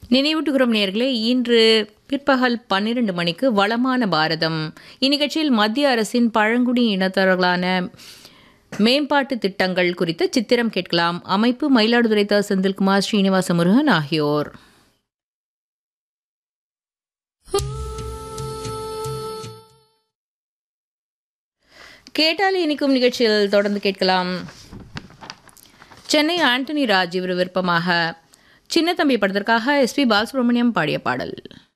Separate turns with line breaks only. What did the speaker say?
நினைவூட்டுகிறோம் நேர்களே இன்று பிற்பகல் பன்னிரண்டு மணிக்கு வளமான பாரதம் இந்நிகழ்ச்சியில் மத்திய அரசின் பழங்குடி இனத்தவர்களான மேம்பாட்டு திட்டங்கள் குறித்த சித்திரம் கேட்கலாம் அமைப்பு மயிலாடுதுறை த செந்தில்குமார் ஸ்ரீனிவாச முருகன் ஆகியோர் கேட்டால் இனிக்கும் நிகழ்ச்சியில் தொடர்ந்து கேட்கலாம் சென்னை ஆண்டனி ராஜ் இவர் விருப்பமாக சின்ன தம்பி படத்திற்காக எஸ்பி பாலசுப்ரமணியம் பாடிய பாடல்